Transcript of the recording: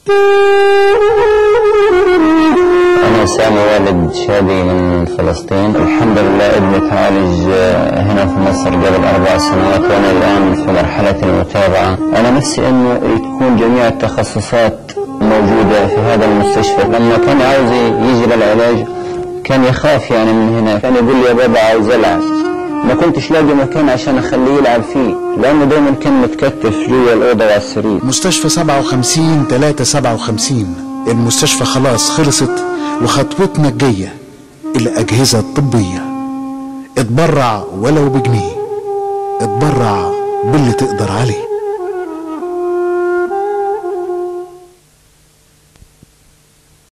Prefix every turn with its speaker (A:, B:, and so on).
A: أنا سامي والد شادي من فلسطين الحمد لله ابني تعالج آه، هنا في مصر قبل أربع سنوات وأنا الآن في مرحلة المتابعة أنا نفسي أنه تكون جميع التخصصات موجودة في هذا المستشفى لما كان عاوز يجي للعلاج كان يخاف يعني من هنا كان يقول لي يا بابا عاوز ألعب ما كنتش لاقي مكان عشان أخليه يلعب فيه لأنه دايما كان متكتف جوا الأوضة وعلى السرير
B: مستشفى 57 3 57 المستشفى خلاص خلصت وخطوتنا الجاية الأجهزة الطبية اتبرع ولو بجنيه اتبرع باللي تقدر عليه